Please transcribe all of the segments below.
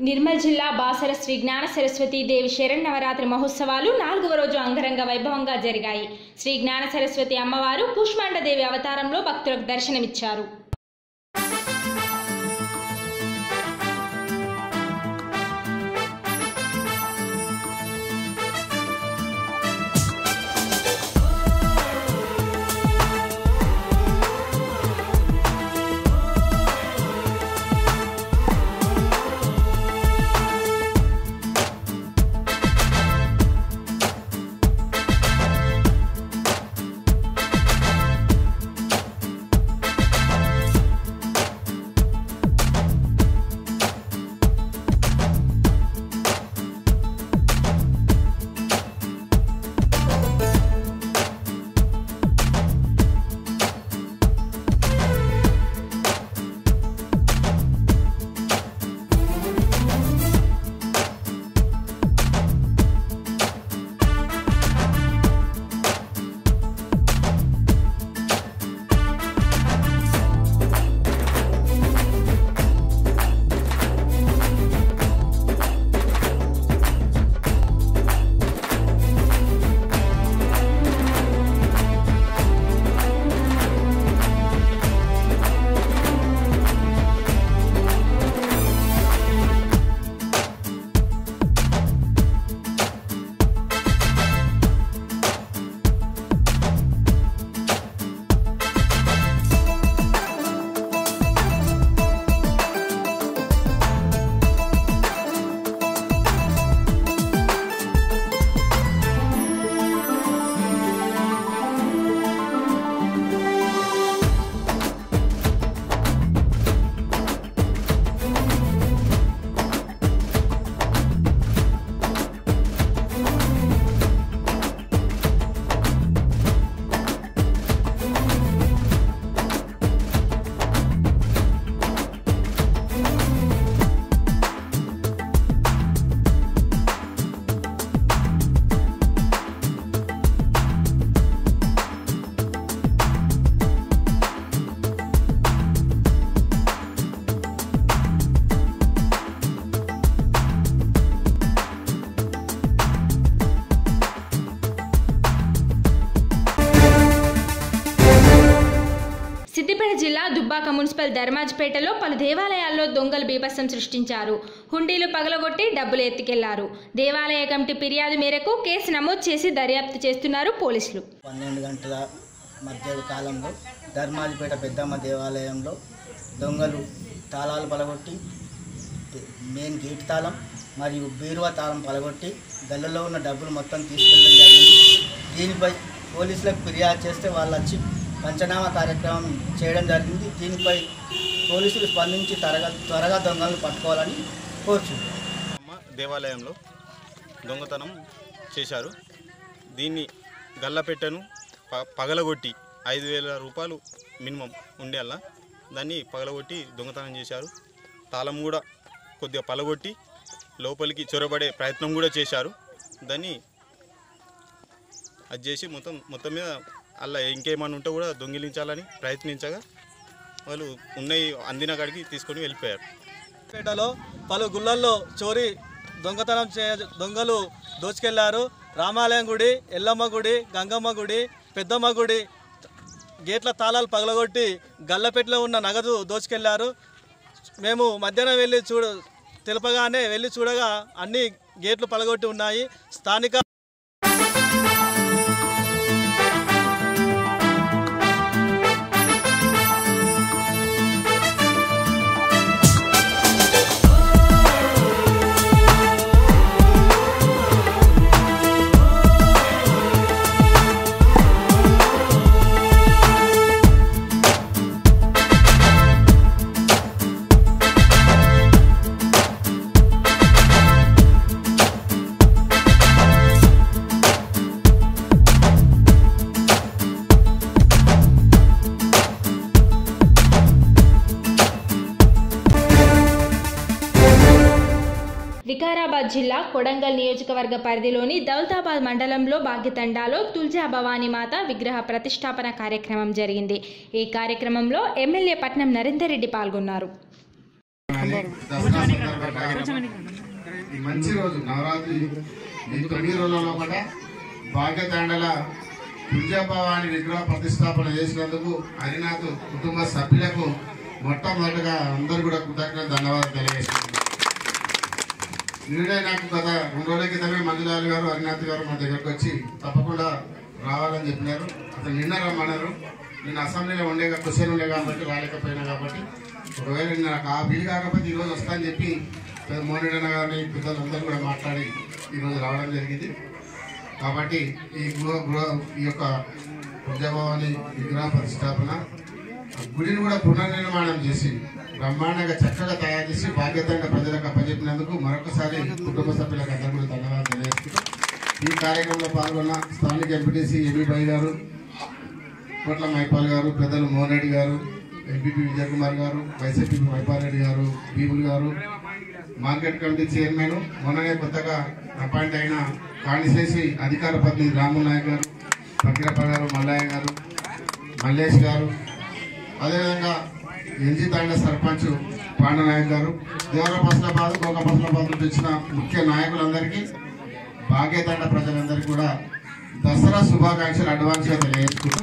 నిర్మల్ జిల్లా బాసర శ్రీ జ్ఞాన సరస్వతి దేవి శరణవరాత్రి మహోత్సవాలు నాలుగవ రోజు అంగరంగ వైభవంగా జరిగాయి శ్రీ జ్ఞాన సరస్వతి అమ్మవారు కూష్మాండదేవి అవతారంలో భక్తులకు దర్శనమిచ్చారు సిద్దిపేట జిల్లా దుబ్బాక మున్సిపల్ ధర్మాజ్పేటలో పలు దేవాలయాల్లో దొంగలు బీభత్సం సృష్టించారు హుండీలు పగలగొట్టి డబ్బులు ఎత్తుకెళ్లారు దేవాలయ కమిటీ ఫిర్యాదు మేరకు కేసు నమోదు చేసి దర్యాప్తు చేస్తున్నారు పోలీసులు పన్నెండు గంటల మధ్య కాలంలో ధర్మాజిపేట పెద్దమ్మ దేవాలయంలో దొంగలు తాళాలు పలగొట్టి మెయిన్ గేట్ తాళం మరియు బీరువా తాళం పలగొట్టి గల్లలో ఉన్న డబ్బులు మొత్తం తీసుకెళ్ళడం జరిగింది దీనిపై పోలీసులకు ఫిర్యాదు చేస్తే వాళ్ళు వచ్చి పంచనామా కార్యక్రమం చేయడం జరిగింది దీనిపై పోలీసులు స్పందించి త్వరగా త్వరగా దొంగలను పట్టుకోవాలని కోరుచున్నాం అమ్మ దేవాలయంలో దొంగతనం చేశారు దీన్ని గల్లపెట్టెను ప పగలగొట్టి ఐదు వేల రూపాయలు మినిమం ఉండేలా దాన్ని పగలగొట్టి దొంగతనం చేశారు తాళం కూడా కొద్దిగా పలగొట్టి లోపలికి చొరబడే ప్రయత్నం కూడా చేశారు దాన్ని అది చేసి మొత్తం మొత్తం మీద అలా ఇంకేమన్నా ఉంటే కూడా దొంగిలించాలని ప్రయత్నించగా వాళ్ళు ఉన్నాయి అందిన కాడికి తీసుకొని వెళ్ళిపోయారు పేటలో పలు గుళ్ళల్లో చోరీ దొంగతనం చే దొంగలు దోచుకెళ్లారు రామాలయం గుడి ఎల్లమ్మ గుడి గంగమ్మ గుడి పెద్దమ్మ గుడి గేట్ల తాళాలు పగలగొట్టి గల్లపెట్టలో ఉన్న నగదు దోచుకెళ్లారు మేము మధ్యాహ్నం వెళ్ళి చూడ తెలపగానే వెళ్ళి చూడగా అన్ని గేట్లు పగలగొట్టి ఉన్నాయి స్థానిక వికారాబాద్ జిల్లా కొడంగల్ నియోజకవర్గ పరిధిలోని దౌలతాబాద్ మండలంలో భాగ్యతండాలో తుల్జా భవానీ మాత విగ్రహ ప్రతిష్టాపన కార్యక్రమం జరిగింది ఈ కార్యక్రమంలో ఎమ్మెల్యే పట్నం నరేందర్ రెడ్డి పాల్గొన్నారు దసరా సందర్భంగా ఈ మంచి రోజు నవరాత్రి ఈ తొమ్మిది రోజులలో కూడా భాగ్యదండల దుర్జాభవాని విగ్రహ ప్రతిష్టాపన చేసినందుకు హరినాథ్ కుటుంబ సభ్యులకు మొట్టమొదటిగా అందరూ కూడా కృతజ్ఞత ధన్యవాదాలు తెలియజేస్తున్నాను నిన్నే నాకు గత రెండు రోజుల క్రితమే మంజులాల్ గారు హరినాథ్ గారు మా దగ్గరకు వచ్చి తప్పకుండా రావాలని చెప్పినారు అసలు నిన్న రమ్మన్నారు నేను అసెంబ్లీలో ఉండే క్వశ్చన్ ఉండే కాబట్టి రాలేకపోయినా కాబట్టి ఒకవేళ నిన్న నాకు ఆ వీలు కాకపోతే ఈరోజు వస్తా అని చెప్పి పెద్ద మోనిడన్న గారిని పెద్దలందరూ కూడా మాట్లాడి ఈరోజు రావడం జరిగింది కాబట్టి ఈ గృహ గృహ ఈ యొక్క విద్యాభవాని విగ్రహ ప్రతిష్టాపన గుడిని కూడా పునర్నిర్మాణం చేసి బ్రహ్మాండంగా చక్కగా తయారు చేసి బాధ్యతంగా ప్రజలకు అప్పచెప్పినందుకు మరొకసారి కుటుంబ సభ్యులకు అందరూ కూడా ధన్యవాదాలు తెలియజేస్తూ ఈ కార్యక్రమంలో పాల్గొన్న స్థానిక ఎంపీటీసీ ఎంపీ భాయ్ గారు కోట్ల మైపాల్ గారు పెద్దలు మోహన్ రెడ్డి గారు ఎంపీపీ విజయ్ కుమార్ గారు వైసీపీ మైపాల్ రెడ్డి గారు బీబుల్ గారు మార్కెట్ కమిటీ చైర్మన్ మొన్ననే కొత్తగా అపాయింట్ అయిన కాణిశేషి అధికార ప్రతినిధి రాముల్ నాయక్ గారు ఫకీరప్ప గారు మల్లయ్య గారు మల్లేష్ గారు అదేవిధంగా ఎన్జీ తాండ సర్పంచ్ పాండనాయక్ గారు దేవర పసలాబాద్ గోక పసలాబాద్ నుంచి వచ్చిన ముఖ్య నాయకులందరికీ భాగ్యతండ ప్రజలందరికీ కూడా దసరా శుభాకాంక్షలు అడ్వాన్స్గా తెలియజేసుకుంటూ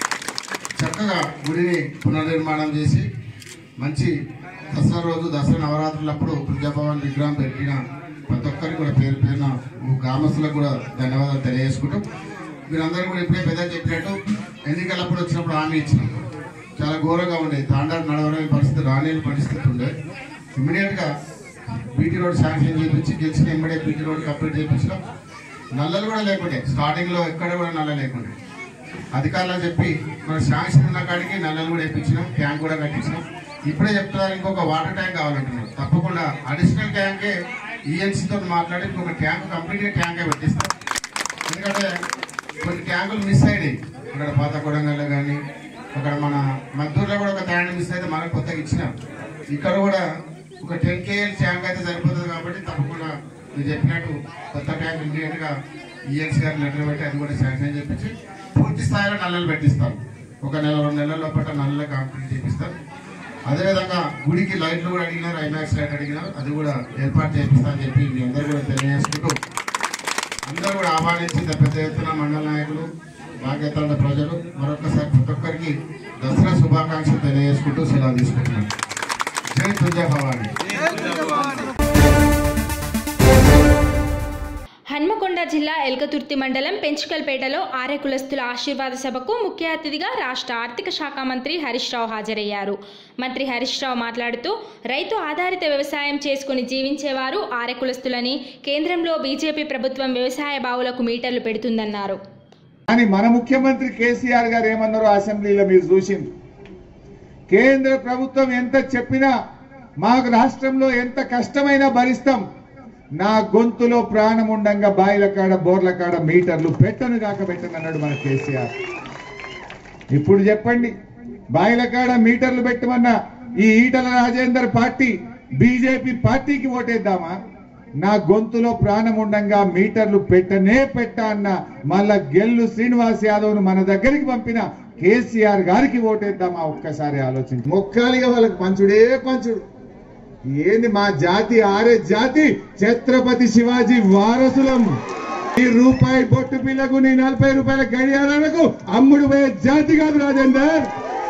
చక్కగా గుడిని పునర్నిర్మాణం చేసి మంచి దసరా రోజు దసరా నవరాత్రులప్పుడు ప్రజాభవన్ విగ్రహం పెట్టిన ప్రతి ఒక్కరికి కూడా పేరు పేరున ఈ గ్రామస్తులకు కూడా ధన్యవాదాలు తెలియజేసుకుంటూ మీరందరూ కూడా ఇప్పుడే పెద్ద చెప్పినట్టు ఎన్నికలప్పుడు వచ్చినప్పుడు హామీ ఇచ్చినాం చాలా ఘోరంగా ఉండేది తాండాలు నడవలేని పరిస్థితి రాలేని పరిస్థితి ఉండే ఇమ్మీడియట్గా బీటీ రోడ్ శాంక్షన్ చేయించి గెలిచిన ఎంబడే బీటీ రోడ్ కంప్లీట్ చేయించడం నల్లలు కూడా లేకుండే స్టార్టింగ్లో ఎక్కడ కూడా నల్ల లేకుండే అధికారులకు చెప్పి మన శాంక్షన్ ఉన్న కాడికి నల్లలు కూడా వేయించినాం ట్యాంక్ కూడా కట్టించినాం ఇప్పుడే చెప్తున్నారు ఇంకొక వాటర్ ట్యాంక్ కావాలంటున్నారు తప్పకుండా అడిషనల్ ట్యాంకే ఈఎన్సీతో మాట్లాడి ఇంకొక ట్యాంక్ కంప్లీట్గా ట్యాంకే పెట్టిస్తాం ఎందుకంటే కొన్ని ట్యాంకులు మిస్ అయినాయి అక్కడ పాత కొడంగల్లో కానీ అక్కడ మన మద్దూరులో కూడా ఒక ట్యాంక్ మిస్ అయితే మనకు కొత్తగా ఇచ్చినాం ఇక్కడ కూడా ఒక టెన్ కేఎల్ ట్యాంక్ అయితే సరిపోతుంది కాబట్టి తప్పకుండా మీరు చెప్పినట్టు కొత్త ట్యాంక్ ఇమీడియట్గా ఈఎన్సీ గారు లెటర్ పెట్టి అది కూడా శాంక్షన్ చేపించి పూర్తి స్థాయిలో నల్లలు పెట్టిస్తాం ఒక నెల రెండు నెలల లోపల నల్ల కంప్లీట్ చేపిస్తాం అదేవిధంగా గుడికి లైట్లు కూడా అడిగినారు ఐమాక్స్ లైట్ అడిగినారు అది కూడా ఏర్పాటు చేపిస్తా అని చెప్పి మీ అందరూ కూడా తెలియజేసుకుంటూ అందరూ కూడా ఆహ్వానించి పెద్ద ఎత్తున మండల నాయకులు భాగ్యతండ ప్రజలు మరొకసారి ప్రతి ఒక్కరికి దసరా శుభాకాంక్షలు తెలియజేసుకుంటూ సెలవు తీసుకుంటున్నాను జై తుజా భవాని హన్మకొండ జిల్లా ఎల్కతుర్తి మండలం పెంచుకల్పేటలో ఆర్య కులస్తుల ఆశీర్వాద సభకు ముఖ్య అతిథిగా రాష్ట్ర ఆర్థిక శాఖ మంత్రి హరీష్ రావు హాజరయ్యారు మంత్రి హరీష్ రావు మాట్లాడుతూ రైతు ఆధారిత వ్యవసాయం చేసుకుని జీవించేవారు ఆర్య కులస్తులని కేంద్రంలో బీజేపీ ప్రభుత్వం వ్యవసాయ బావులకు మీటర్లు పెడుతుందన్నారు కానీ మన ముఖ్యమంత్రి కేసీఆర్ గారు ఏమన్నారో అసెంబ్లీలో మీరు చూసింది కేంద్ర ప్రభుత్వం ఎంత చెప్పినా మాకు రాష్ట్రంలో ఎంత కష్టమైనా భరిస్తాం నా గొంతులో ప్రాణం ఉండంగా బాయిల కాడ బోర్ల కాడ మీటర్లు పెట్టను కాక పెట్టను అన్నాడు మన కేసీఆర్ ఇప్పుడు చెప్పండి బాయిల కాడ మీటర్లు పెట్టమన్న ఈ ఈటల రాజేందర్ పార్టీ బీజేపీ పార్టీకి ఓటేద్దామా నా గొంతులో ప్రాణం ఉండంగా మీటర్లు పెట్టనే పెట్ట అన్న మళ్ళా గెల్లు శ్రీనివాస్ యాదవ్ ను మన దగ్గరికి పంపిన కేసీఆర్ గారికి ఓటేద్దామా ఒక్కసారి ఆలోచించి మొక్కాలిగా వాళ్ళకి పంచుడే పంచుడు ఏంది మా జాతి ఆరే జాతి ఛత్రపతి శివాజీ వారసులం ఈ రూపాయి బొట్టు పిల్లకు నీ నలభై రూపాయల గడియారాలకు అమ్ముడు పోయే జాతి కాదు రాజేందర్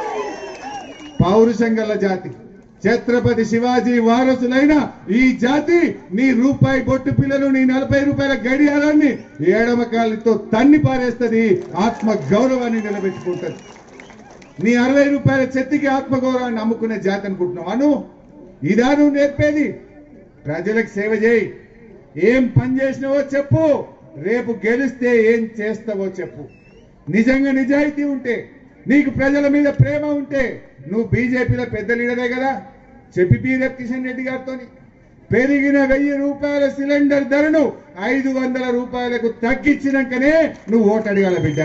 పౌరుషం గల జాతి ఛత్రపతి శివాజీ వారసులైన ఈ జాతి నీ రూపాయి బొట్టు పిల్లలు నీ నలభై రూపాయల గడియారాన్ని ఏడమ కాలితో తన్ని పారేస్తుంది ఆత్మ గౌరవాన్ని నిలబెట్టుకుంటది నీ అరవై రూపాయల చెత్తికి ఆత్మగౌరవాన్ని అమ్ముకునే జాతి అనుకుంటున్నావు అను ఇదా నువ్వు నేర్పేది ప్రజలకు సేవ చేయి ఏం పని చేసినావో చెప్పు రేపు గెలిస్తే ఏం చేస్తావో చెప్పు నిజంగా నిజాయితీ ఉంటే నీకు ప్రజల మీద ప్రేమ ఉంటే నువ్వు బీజేపీలో పెద్ద లీడరే కదా చెప్పి పీరేప్ కిషన్ రెడ్డి గారితో పెరిగిన వెయ్యి రూపాయల సిలిండర్ ధరను ఐదు వందల రూపాయలకు తగ్గించినాకనే నువ్వు ఓటు అడగాల బిడ్డ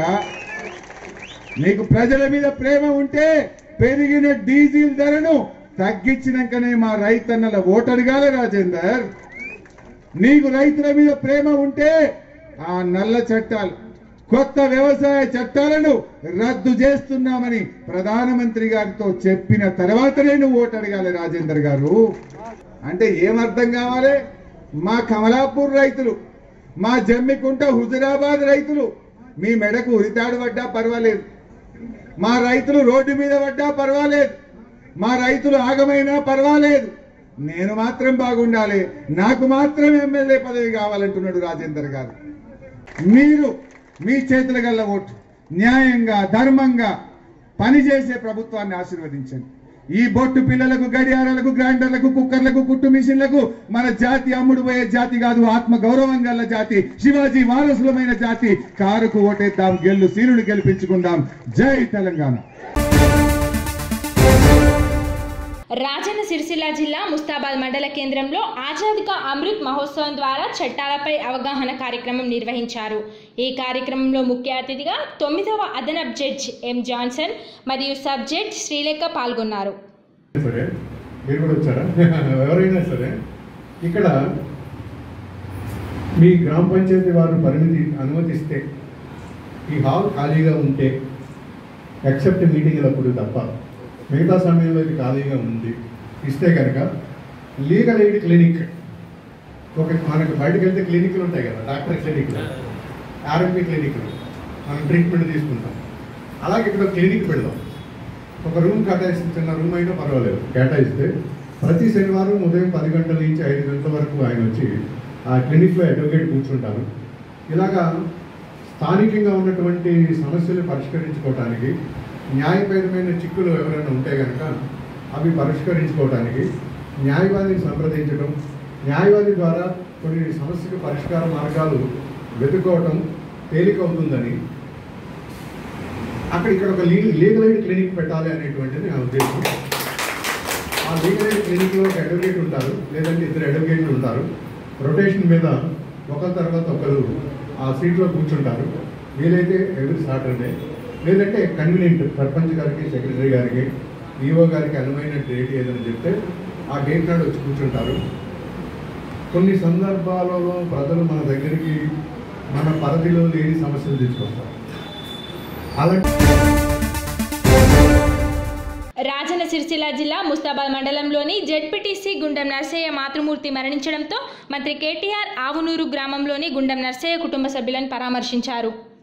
నీకు ప్రజల మీద ప్రేమ ఉంటే పెరిగిన డీజిల్ ధరను తగ్గించినాకనే మా రైతన్నల ఓటు అడగాలి రాజేందర్ నీకు రైతుల మీద ప్రేమ ఉంటే ఆ నల్ల చట్టాలు కొత్త వ్యవసాయ చట్టాలను రద్దు చేస్తున్నామని ప్రధానమంత్రి గారితో చెప్పిన తర్వాతనే నువ్వు ఓటు అడగాలి రాజేందర్ గారు అంటే ఏం అర్థం కావాలి మా కమలాపూర్ రైతులు మా జమ్మికుంట హుజురాబాద్ రైతులు మీ మెడకు ఉరితాడు పడ్డా పర్వాలేదు మా రైతులు రోడ్డు మీద పడ్డా పర్వాలేదు మా రైతులు ఆగమైనా పర్వాలేదు నేను మాత్రం బాగుండాలి నాకు మాత్రం ఎమ్మెల్యే పదవి కావాలంటున్నాడు రాజేందర్ గారు మీరు మీ చేతుల గల్ల ఓటు న్యాయంగా ధర్మంగా పనిచేసే ప్రభుత్వాన్ని ఆశీర్వదించండి ఈ బొట్టు పిల్లలకు గడియారాలకు గ్రైండర్లకు కుక్కర్లకు కుట్టు మిషన్లకు మన జాతి అమ్ముడు పోయే జాతి కాదు ఆత్మ గౌరవం గల జాతి శివాజీ వారసులమైన జాతి కారుకు ఓటేద్దాం గెల్లు సీనుడు గెలిపించుకుందాం జై తెలంగాణ రాజన్న సిరిసిల్ల జిల్లా ముస్తాబాద్ మండల కేంద్రంలో ఆజాద్ కా అమృత్ మహోత్సవం ద్వారా చట్టాలపై అవగాహన కార్యక్రమం నిర్వహించారు ఈ కార్యక్రమంలో ముఖ్య అతిథిగా తొమ్మిదవ అదనపు జడ్జ్ ఎం జాన్సన్ మరియు సబ్ జడ్జ్ శ్రీలేఖ పాల్గొన్నారు సరే మీరు కూడా వచ్చారా ఎవరైనా సరే ఇక్కడ మీ గ్రామ పంచాయతీ వారు పరిమితి అనుమతిస్తే ఈ హాల్ ఖాళీగా ఉంటే ఎక్సెప్ట్ మీటింగ్లప్పుడు తప్ప మిగతా సమయంలో ఇది ఖాళీగా ఉంది ఇస్తే కనుక లీగల్ ఎయిడ్ క్లినిక్ ఒక మనకు బయటకు వెళ్తే క్లినిక్లు ఉంటాయి కదా డాక్టర్ క్లినిక్లు ఆర్ఎంపీ క్లినిక్లు మనం ట్రీట్మెంట్ తీసుకుంటాం అలాగే ఇక్కడ క్లినిక్ పెడదాం ఒక రూమ్ కేటాయిస్తే చిన్న రూమ్ అయినా పర్వాలేదు కేటాయిస్తే ప్రతి శనివారం ఉదయం పది గంటల నుంచి ఐదు గంటల వరకు ఆయన వచ్చి ఆ క్లినిక్లో అడ్వకేట్ కూర్చుంటారు ఇలాగా స్థానికంగా ఉన్నటువంటి సమస్యలు పరిష్కరించుకోవడానికి న్యాయపరమైన చిక్కులు ఎవరైనా ఉంటే కనుక అవి పరిష్కరించుకోవడానికి న్యాయవాదిని సంప్రదించడం న్యాయవాది ద్వారా కొన్ని సమస్యకు పరిష్కార మార్గాలు వెతుక్కోవటం తేలికవుతుందని అక్కడ ఇక్కడ ఒక లీ లీగల్ ఎయిడ్ క్లినిక్ పెట్టాలి అనేటువంటిది నా ఉద్దేశం ఆ లీగల్ ఎయిడ్ క్లినిక్లో ఒక అడ్వకేట్ ఉంటారు లేదంటే ఇద్దరు అడ్వకేట్లు ఉంటారు రొటేషన్ మీద ఒకరి తర్వాత ఒకరు ఆ సీట్లో కూర్చుంటారు వీలైతే ఎవ్రీ సాటర్డే లేదంటే కన్వీనియంట్ సర్పంచ్ గారికి సెక్రటరీ గారికి ఈఓ గారికి అనువైన డేట్ ఏదని చెప్తే ఆ డేట్ నాడు వచ్చి కూర్చుంటారు కొన్ని సందర్భాలలో ప్రజలు మన దగ్గరికి మన పరిధిలో లేని సమస్యలు తీసుకొస్తారు అలాంటి రాజన్న సిరిసిల్ల జిల్లా ముస్తాబాద్ మండలంలోని జెడ్పీటీసీ గుండం నర్సయ్య మాతృమూర్తి మరణించడంతో మంత్రి కేటీఆర్ ఆవునూరు గ్రామంలోని గుండం నర్సయ్య కుటుంబ సభ్యులను పరామర్శించారు